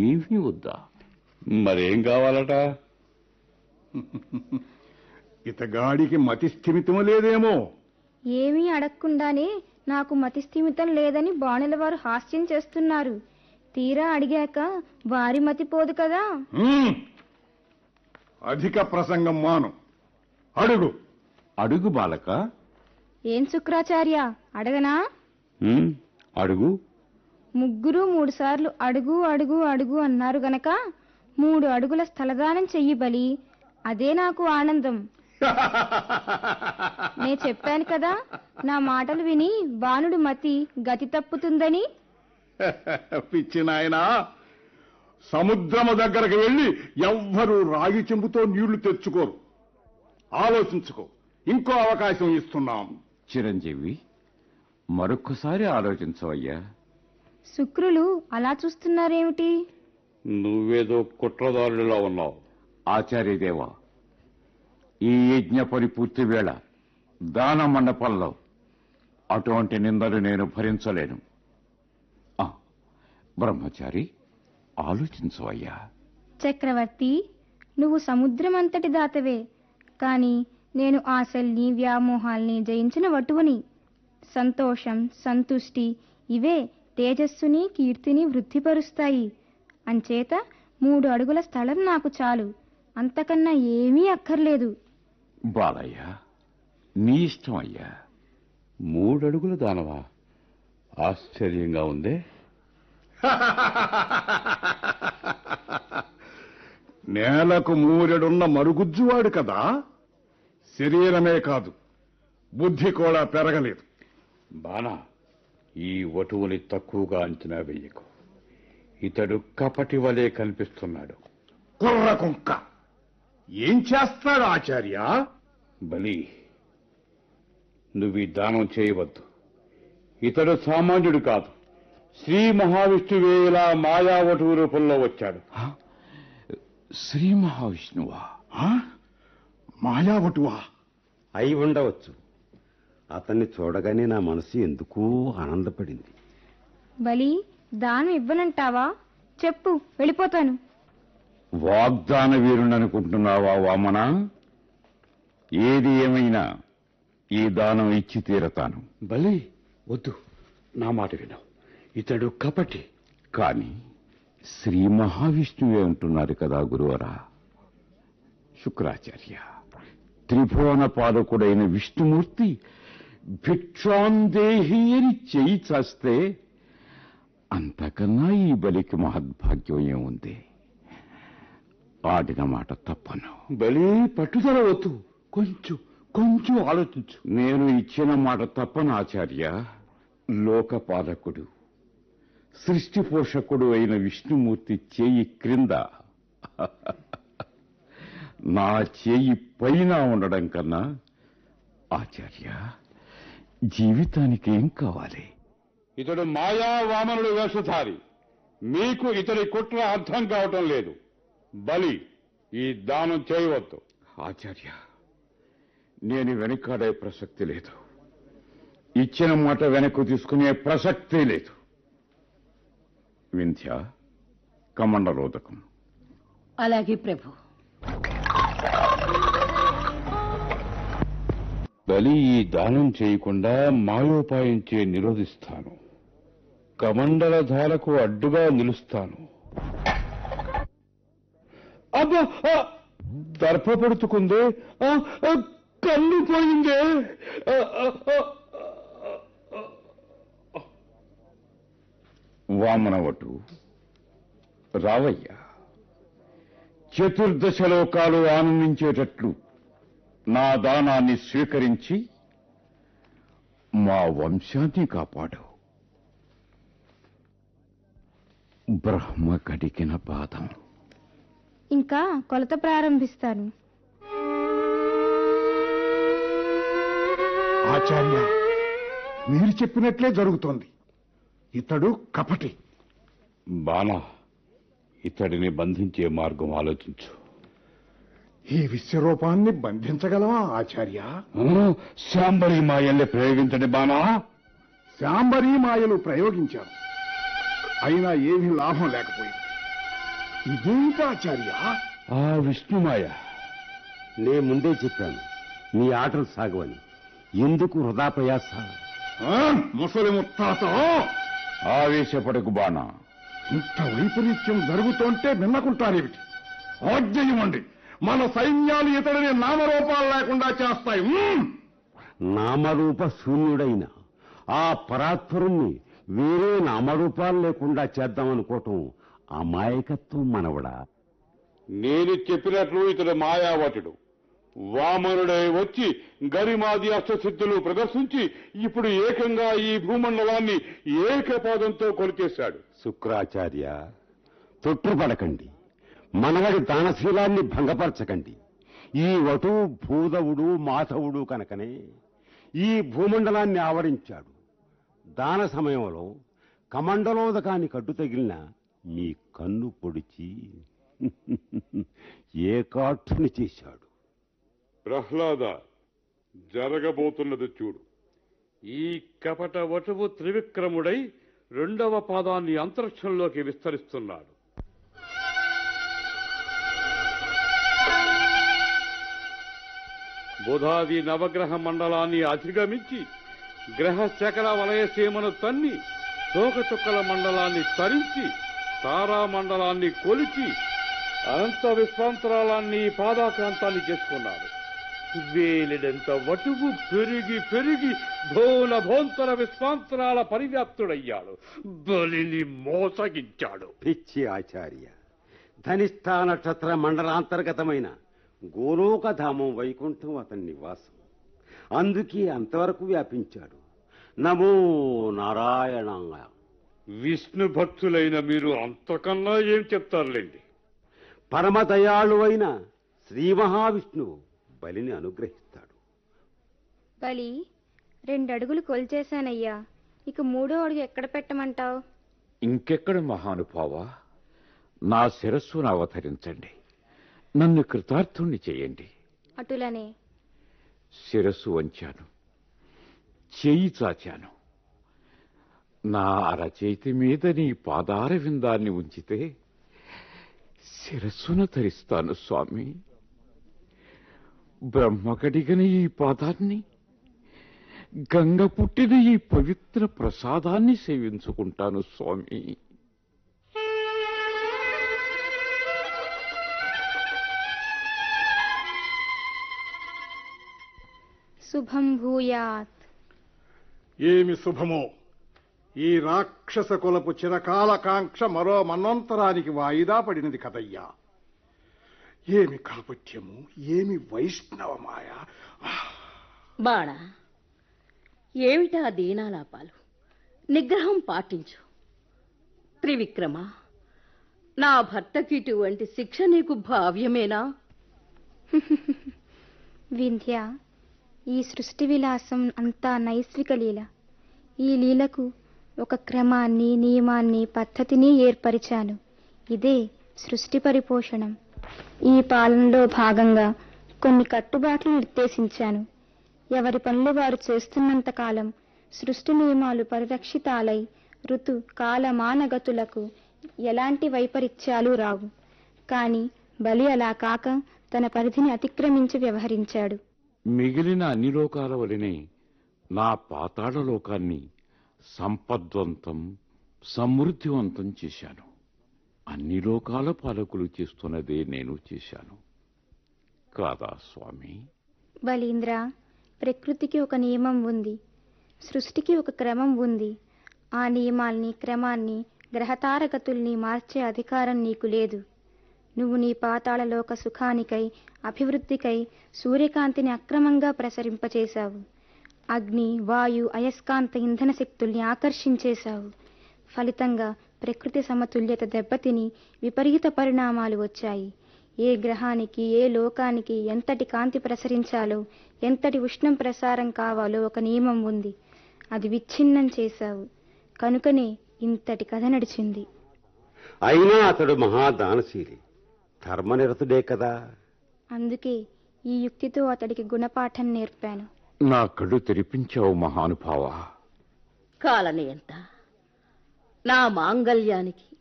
ఏమీ వద్దా మరేం కావాలట ఇతగాడికి మతి స్థిమితం లేదేమో ఏమీ అడగకుండానే నాకు మతిస్థిమితం లేదని బాణుల వారు హాస్యం చేస్తున్నారు తీరా అడిగాక వారి మతి పోదు కదా హ్మ్. అధిక ప్రసంగం మాను అడుగు అడుగు బాలక ఏం శుక్రాచార్య అడగనా ఉమ్, అడుగు ముగ్గురు మూడు సార్లు అడుగు అడుగు అడుగు అన్నారు గనక మూడు అడుగుల స్థలదానం చెయ్యి బలి అదే నాకు ఆనందం నే చెప్పాను కదా నా మాటలు విని బాణుడు మతి గతి తప్పుతుందని పిచ్చి నాయనా సముద్రము దగ్గరకు వెళ్లి ఎవ్వరూ రాగి చెంబుతో నీళ్లు తెచ్చుకోరు ఆలోచించుకో ఇంకో అవకాశం ఇస్తున్నాం చిరంజీవి మరొక్కసారి ఆలోచించవయ్యా శుక్రులు అలా చూస్తున్నారేమిటి నువ్వేదో కుట్రదారుడిలా ఉన్నావు ఆచార్యదేవా ఈ యజ్ఞ పరిపూర్తి వేళ దాన మండపంలో అటువంటి నిందలు నేను భరించలేను ఆ, బ్రహ్మచారి ఆలోచించవయ్యా చక్రవర్తి నువ్వు సముద్రం అంతటి దాతవే కాని నేను ఆశల్ని వ్యామోహాల్ని జయించిన వటువుని సంతోషం సంతుష్టి ఇవే తేజస్సుని కీర్తిని వృద్ధిపరుస్తాయి అంచేత మూడు అడుగుల స్థలం నాకు చాలు అంతకన్నా ఏమీ అక్కర్లేదు బాలయ్య నీ ఇష్టం అయ్యా మూడడుగుల దానవా ఆశ్చర్యంగా ఉందే నేలకు మూరెడున్న మరుగుజ్జువాడు కదా శరీరమే కాదు బుద్ధి కూడా పెరగలేదు బానా ఈ వటువుని తక్కువగా అంచనా వెయ్యకు ఇతడు కపటి వలె కనిపిస్తున్నాడు కుర్ర కుంక ఏం చేస్తాడు ఆచార్య బలి నువ్వు ఈ దానం చేయవద్దు ఇతడు సామాన్యుడు కాదు శ్రీ మహావిష్ణువే ఇలా మాయా వటువు రూపంలో వచ్చాడు శ్రీ మహావిష్ణువా ఆ? మాయావటువా అయి ఉండవచ్చు అతన్ని చూడగానే నా మనసు ఎందుకో ఆనందపడింది బలి దానం ఇవ్వనంటావా చెప్పు వెళ్ళిపోతాను వాగ్దాన వీరుణ్ణనుకుంటున్నావా వామన ఏది ఏమైనా ఈ దానం ఇచ్చి తీరతాను బలి వద్దు నా మాట విను ఇతడు కపటి కాని శ్రీ మహావిష్ణువే అంటున్నారు కదా గురువరా శుక్రాచార్య త్రిభువన పాలకుడైన విష్ణుమూర్తి భిక్షాందేహి అని చేయి చాస్తే అంతకన్నా ఈ బలికి మహద్భాగ్యం ఏముంది ఆడిన మాట తప్పను బలి పట్టుదల వద్దు కొంచెం కొంచెం ఆలోచించు నేను ఇచ్చిన మాట తప్పను ఆచార్య లోకపాలకుడు సృష్టి పోషకుడు అయిన విష్ణుమూర్తి చేయి క్రింద నా చేయి పైన ఉండడం కన్నా ఆచార్య జీవితానికి ఏం కావాలి ఇతడు మాయా వామనుడు వేషధారి మీకు ఇతడి కుట్ర అర్థం కావటం లేదు బలి ఈ దానం చేయవద్దు ఆచార్య నేను వెనకాడే ప్రసక్తి లేదు ఇచ్చిన మాట వెనక్కు తీసుకునే ప్రసక్తే లేదు వింధ్య కమండలోదకం అలాగే ప్రభు బలి ఈ దానం చేయకుండా మాయోపాయం చే నిరోధిస్తాను కమండల ధారకు అడ్డుగా నిలుస్తాను అబ్బా ఆ! దర్భపడుతుకుందే ఆ, ఆ, కన్ను పోయిందే ఆ, ఆ, ఆ, వామనవటు రావయ్యా చతుర్దశ లోకాలు ఆనందించేటట్లు నా దానాన్ని స్వీకరించి మా వంశాన్ని కాపాడు బ్రహ్మ కడికిన పాదం ఇంకా కొలత ప్రారంభిస్తాను ఆచార్య మీరు చెప్పినట్లే జరుగుతోంది ఇతడు కపటి బాణా ఇతడిని బంధించే మార్గం ఆలోచించు ఈ విశ్వరూపాన్ని బంధించగలవా ఆచార్య ఆ, శాంబరి మాయల్ని ప్రయోగించండి బాణా శాంబరీ మాయలు ప్రయోగించారు అయినా ఏమీ లాభం లేకపోయింది ఇదేమిటి ఆచార్య ఆ విష్ణుమాయ నే ముందే చెప్పాను నీ ఆటలు సాగవని ఎందుకు వృధా ప్రయాస ఆ, ముసలి ముత్తాత ఆవేశపడకు బాణా ఇంత వైపరీత్యం జరుగుతుంటే విన్నకుంటారేమిటి ఆజ్ఞయమండి మన సైన్యాలు ఇతడిని నామరూపాలు లేకుండా చేస్తాయి మ్మ్! నామరూప శూన్యుడైన ఆ పరాత్పరుణ్ణి వేరే నామరూపాలు లేకుండా చేద్దామనుకోవటం అమాయకత్వం మనవడా నేను చెప్పినట్లు ఇతడు మాయావటుడు వామనుడై వచ్చి గరిమాది అష్టసిద్ధులు ప్రదర్శించి ఇప్పుడు ఏకంగా ఈ భూమండలాన్ని ఏకపాదంతో కొలిచేశాడు శుక్రాచార్య తొట్టుపడకండి మనవడి దానశీలాన్ని భంగపరచకండి ఈ వటు భూదవుడు మాధవుడు కనుకనే ఈ భూమండలాన్ని ఆవరించాడు దాన సమయంలో కమండలోదకాన్ని కడ్డు తగిలిన మీ కన్ను పొడిచి ఏకాఠుని చేశాడు ప్రహ్లాద జరగబోతున్నది చూడు ఈ కపట వటువు త్రివిక్రముడై రెండవ పాదాన్ని అంతరిక్షంలోకి విస్తరిస్తున్నాడు బుధాది నవగ్రహ మండలాన్ని అధిగమించి గ్రహ శకల వలయ సీమను తన్ని తోకచుక్కల మండలాన్ని తరించి తారా మండలాన్ని కొలిచి అనంత విశ్వాంతరాలాన్ని పాదాక్రాంతాన్ని చేసుకున్నాడు వేలిడంత వటువు పెరిగి పెరిగి భోల భోంతర విశ్వాంతరాల పరివ్యాప్తుడయ్యాడు బలిని మోసగించాడు పిచ్చి ఆచార్య ధనిష్ఠా నక్షత్ర మండలాంతర్గతమైన గోలోకధామం వైకుంఠం అతని నివాసం అందుకే అంతవరకు వ్యాపించాడు నమో నారాయణాయ విష్ణు భక్తులైన మీరు అంతకన్నా ఏం చెప్తారులేండి పరమదయాళు అయిన శ్రీ మహావిష్ణువు బలిని అనుగ్రహిస్తాడు బలి రెండు అడుగులు కొలిచేశానయ్యా ఇక మూడో అడుగు ఎక్కడ పెట్టమంటావు ఇంకెక్కడ మహానుభావ నా శిరస్సును అవతరించండి నన్ను కృతార్థుణ్ణి చేయండి అటులనే శిరస్సు వంచాను చేయి చాచాను నా అరచేతి మీద నీ పాదార విందాన్ని ఉంచితే శిరస్సును ధరిస్తాను స్వామి బ్రహ్మ కడిగిన ఈ పాదాన్ని గంగ పుట్టిన ఈ పవిత్ర ప్రసాదాన్ని సేవించుకుంటాను స్వామి శుభం భూయాత్ ఏమి శుభమో ఈ రాక్షస కులపు చిరకాల కాంక్ష మరో మన్వంతరానికి వాయిదా పడినది కదయ్యా ఏమి కాపట్యము ఏమి వైష్ణవమాయ బాణ ఏమిటా దీనాలాపాలు నిగ్రహం పాటించు త్రివిక్రమ నా భర్తకి ఇటువంటి శిక్ష నీకు భావ్యమేనా వింధ్య ఈ సృష్టి విలాసం అంతా నైస్విక లీల ఈ లీలకు ఒక క్రమాన్ని నియమాన్ని పద్ధతిని ఏర్పరిచాను ఇదే సృష్టి పరిపోషణం ఈ పాలనలో భాగంగా కొన్ని కట్టుబాట్లు నిర్దేశించాను ఎవరి పనులు వారు చేస్తున్నంత కాలం సృష్టి నియమాలు పరిరక్షితాలై ఋతు కాలమానగతులకు ఎలాంటి వైపరీత్యాలు రావు కాని బలి అలా కాక తన పరిధిని అతిక్రమించి వ్యవహరించాడు మిగిలిన అన్ని లోకాల వలనే నా పాతాళ లోకాన్ని సంపద్వంతం సమృద్ధివంతం చేశాను అన్ని లోకాల పాలకులు చేస్తున్నదే నేను చేశాను కాదా స్వామి బలీంద్ర ప్రకృతికి ఒక నియమం ఉంది సృష్టికి ఒక క్రమం ఉంది ఆ నియమాల్ని క్రమాన్ని గ్రహతారగతుల్ని మార్చే అధికారం నీకు లేదు నువ్వు నీ పాతాళలోక సుఖానికై అభివృద్ధికై సూర్యకాంతిని అక్రమంగా ప్రసరింపచేశావు అగ్ని వాయు అయస్కాంత ఇంధన శక్తుల్ని ఆకర్షించేశావు ఫలితంగా ప్రకృతి సమతుల్యత దెబ్బతిని విపరీత పరిణామాలు వచ్చాయి ఏ గ్రహానికి ఏ లోకానికి ఎంతటి కాంతి ప్రసరించాలో ఎంతటి ఉష్ణం ప్రసారం కావాలో ఒక నియమం ఉంది అది విచ్ఛిన్నం చేశావు కనుకనే ఇంతటి కథ నడిచింది అయినా అతడు మహాదానశీలి ధర్మనిరతుడే కదా అందుకే ఈ యుక్తితో అతడికి గుణపాఠం నేర్పాను నా కళ్ళు తెరిపించావు మహానుభావా కాలని ఎంత నా మాంగల్యానికి